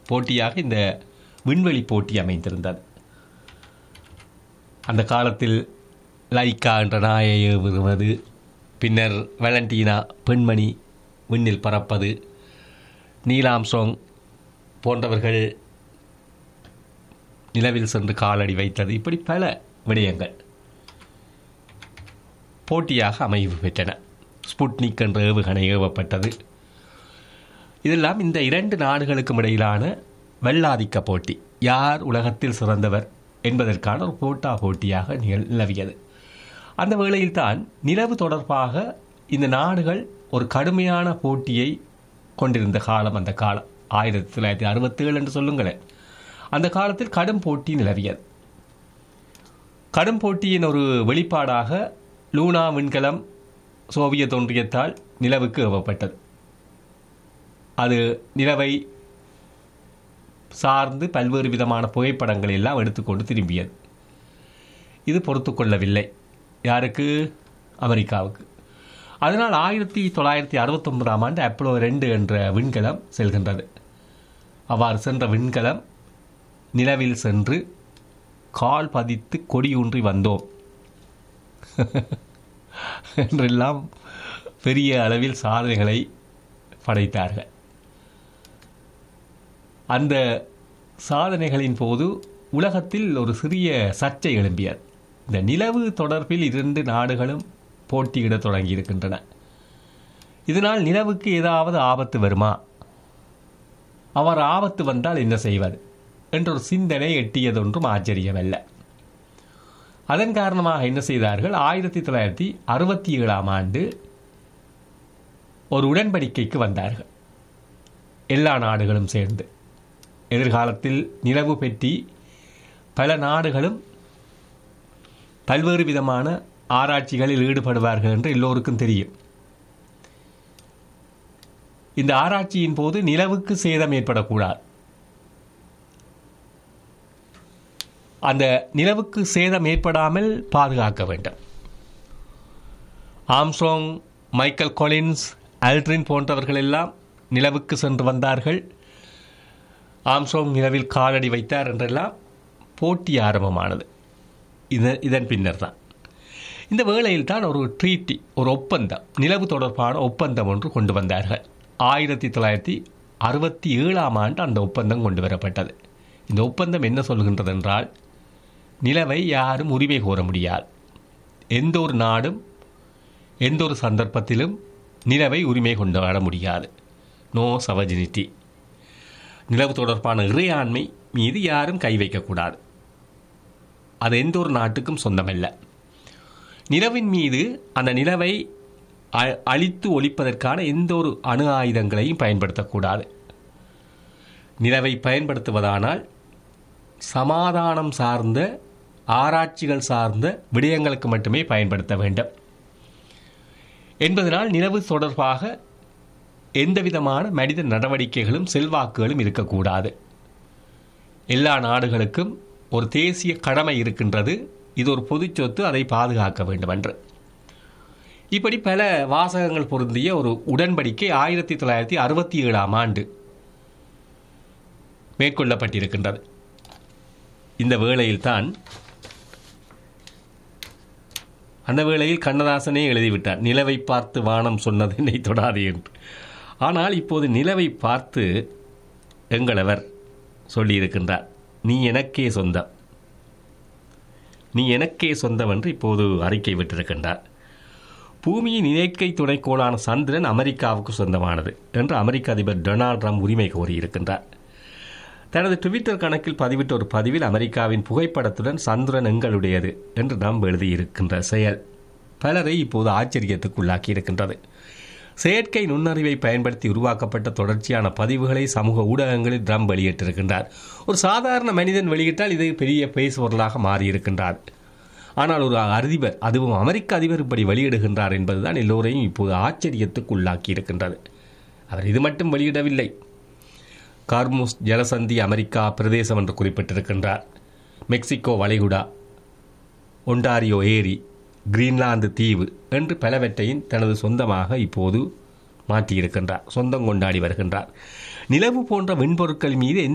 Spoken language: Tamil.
போட்டியாக இந்த விண்வெளி போட்டி அமைந்திருந்தது அந்த காலத்தில் லைக்கா என்ற நாயை ஏவுவது பின்னர் வேலண்டீனா பெண்மணி விண்ணில் பறப்பது நீலாம்சோங் போன்றவர்கள் நிலவில் சென்று காலடி வைத்தது இப்படி பல விடயங்கள் போட்டியாக அமைவு பெற்றன ஸ்புட்னிக் என்ற ஏவுகணை ஏவப்பட்டது இதெல்லாம் இந்த இரண்டு நாடுகளுக்கும் இடையிலான வெள்ளாதிக்க போட்டி யார் உலகத்தில் சிறந்தவர் என்பதற்கான ஒரு போட்டா போட்டியாக நிகழ்- நிலவியது அந்த வேளையில்தான் நிலவு தொடர்பாக இந்த நாடுகள் ஒரு கடுமையான போட்டியை கொண்டிருந்த காலம் அந்த காலம் ஆயிரத்தி தொள்ளாயிரத்தி அறுபத்தேழு என்று சொல்லுங்களேன் அந்த காலத்தில் கடும் போட்டி நிலவியது கடும் போட்டியின் ஒரு வெளிப்பாடாக லூனா விண்கலம் சோவியத் ஒன்றியத்தால் நிலவுக்கு ஏவப்பட்டது அது நிலவை சார்ந்து பல்வேறு விதமான புகைப்படங்களை எல்லாம் எடுத்துக்கொண்டு திரும்பியது இது பொறுத்துக்கொள்ளவில்லை யாருக்கு அமெரிக்காவுக்கு அதனால் ஆயிரத்தி தொள்ளாயிரத்தி அறுபத்தொன்பதாம் ஆண்டு அப்போலோ ரெண்டு என்ற விண்கலம் செல்கின்றது அவ்வாறு சென்ற விண்கலம் நிலவில் சென்று கால் பதித்து கொடியூன்றி வந்தோம் என்றெல்லாம் பெரிய அளவில் சாதனைகளை படைத்தார்கள் அந்த சாதனைகளின் போது உலகத்தில் ஒரு சிறிய சர்ச்சை எழும்பியது இந்த நிலவு தொடர்பில் இரண்டு நாடுகளும் போட்டியிடத் தொடங்கியிருக்கின்றன இதனால் நிலவுக்கு ஏதாவது ஆபத்து வருமா அவர் ஆபத்து வந்தால் என்ன செய்வது என்ற ஒரு சிந்தனை எட்டியதொன்றும் ஆச்சரியமல்ல அதன் காரணமாக என்ன செய்தார்கள் ஆயிரத்தி தொள்ளாயிரத்தி அறுபத்தி ஏழாம் ஆண்டு ஒரு உடன்படிக்கைக்கு வந்தார்கள் எல்லா நாடுகளும் சேர்ந்து எதிர்காலத்தில் நிலவு பற்றி பல நாடுகளும் பல்வேறு விதமான ஆராய்ச்சிகளில் ஈடுபடுவார்கள் என்று எல்லோருக்கும் தெரியும் இந்த ஆராய்ச்சியின் போது நிலவுக்கு சேதம் ஏற்படக்கூடாது அந்த நிலவுக்கு சேதம் ஏற்படாமல் பாதுகாக்க வேண்டும் ஆம்ஸ்ட்ராங் மைக்கேல் கொலின்ஸ் அல்ட்ரின் போன்றவர்கள் எல்லாம் நிலவுக்கு சென்று வந்தார்கள் ஆம்ஸ்ட்ராங் நிலவில் காலடி வைத்தார் என்றெல்லாம் போட்டி ஆரம்பமானது இதன் இதன் பின்னர் தான் இந்த வேளையில் தான் ஒரு ட்ரீட்டி ஒரு ஒப்பந்தம் நிலவு தொடர்பான ஒப்பந்தம் ஒன்று கொண்டு வந்தார்கள் ஆயிரத்தி தொள்ளாயிரத்தி அறுபத்தி ஏழாம் ஆண்டு அந்த ஒப்பந்தம் கொண்டு வரப்பட்டது இந்த ஒப்பந்தம் என்ன சொல்கின்றது என்றால் நிலவை யாரும் உரிமை கோர முடியாது எந்த ஒரு நாடும் எந்த ஒரு சந்தர்ப்பத்திலும் நிலவை உரிமை கொண்டாட முடியாது நோ சவஜினிட்டி நிலவு தொடர்பான இறையாண்மை மீது யாரும் கை வைக்கக்கூடாது அது எந்த ஒரு நாட்டுக்கும் சொந்தமல்ல நிலவின் மீது அந்த நிலவை அ- அழித்து ஒழிப்பதற்கான எந்த ஒரு அணு ஆயுதங்களையும் பயன்படுத்தக்கூடாது நிலவை பயன்படுத்துவதானால் சமாதானம் சார்ந்த ஆராய்ச்சிகள் சார்ந்த விடயங்களுக்கு மட்டுமே பயன்படுத்த வேண்டும் என்பதனால் நிலவு தொடர்பாக எந்தவிதமான மனித நடவடிக்கைகளும் செல்வாக்குகளும் இருக்கக்கூடாது எல்லா நாடுகளுக்கும் ஒரு தேசிய கடமை இருக்கின்றது இது ஒரு பொதுச் சொத்து அதை பாதுகாக்க வேண்டும் என்று இப்படி பல வாசகங்கள் பொருந்திய ஒரு உடன்படிக்கை ஆயிரத்தி தொள்ளாயிரத்தி அறுபத்தி ஏழாம் ஆண்டு மேற்கொள்ளப்பட்டிருக்கின்றது இந்த வேளையில்தான் அந்த வேளையில் கண்ணதாசனே எழுதிவிட்டார் நிலவை பார்த்து வானம் சொன்னது என்னை தொடாது என்று ஆனால் இப்போது நிலவை பார்த்து எங்களவர் சொல்லியிருக்கின்றார் நீ எனக்கே சொந்தம் நீ எனக்கே சொந்தம் என்று இப்போது அறிக்கை விட்டிருக்கின்றார் பூமியின் இயற்கை துணைக்கோளான சந்திரன் அமெரிக்காவுக்கு சொந்தமானது என்று அமெரிக்க அதிபர் டொனால்ட் ட்ரம்ப் உரிமை கோரியிருக்கின்றார் தனது ட்விட்டர் கணக்கில் பதிவிட்ட ஒரு பதிவில் அமெரிக்காவின் புகைப்படத்துடன் சந்திரன் எங்களுடையது என்று ட்ரம்ப் எழுதியிருக்கின்ற செயல் பலரை இப்போது ஆச்சரியத்துக்குள்ளாக்கி இருக்கின்றது செயற்கை நுண்ணறிவை பயன்படுத்தி உருவாக்கப்பட்ட தொடர்ச்சியான பதிவுகளை சமூக ஊடகங்களில் ட்ரம்ப் வெளியிட்டிருக்கின்றார் ஒரு சாதாரண மனிதன் வெளியிட்டால் இது பெரிய பேசுபொருளாக மாறியிருக்கின்றார் ஆனால் ஒரு அதிபர் அதுவும் அமெரிக்க அதிபர் இப்படி வெளியிடுகின்றார் என்பதுதான் எல்லோரையும் இப்போது ஆச்சரியத்துக்கு உள்ளாக்கி இருக்கின்றது அவர் இது மட்டும் வெளியிடவில்லை கார்மூஸ் ஜலசந்தி அமெரிக்கா பிரதேசம் என்று குறிப்பிட்டிருக்கின்றார் மெக்சிகோ வளைகுடா ஒன்டாரியோ ஏரி கிரீன்லாந்து தீவு என்று பலவற்றையும் தனது சொந்தமாக இப்போது மாற்றியிருக்கின்றார் சொந்தம் கொண்டாடி வருகின்றார் நிலவு போன்ற விண்பொருட்கள் மீது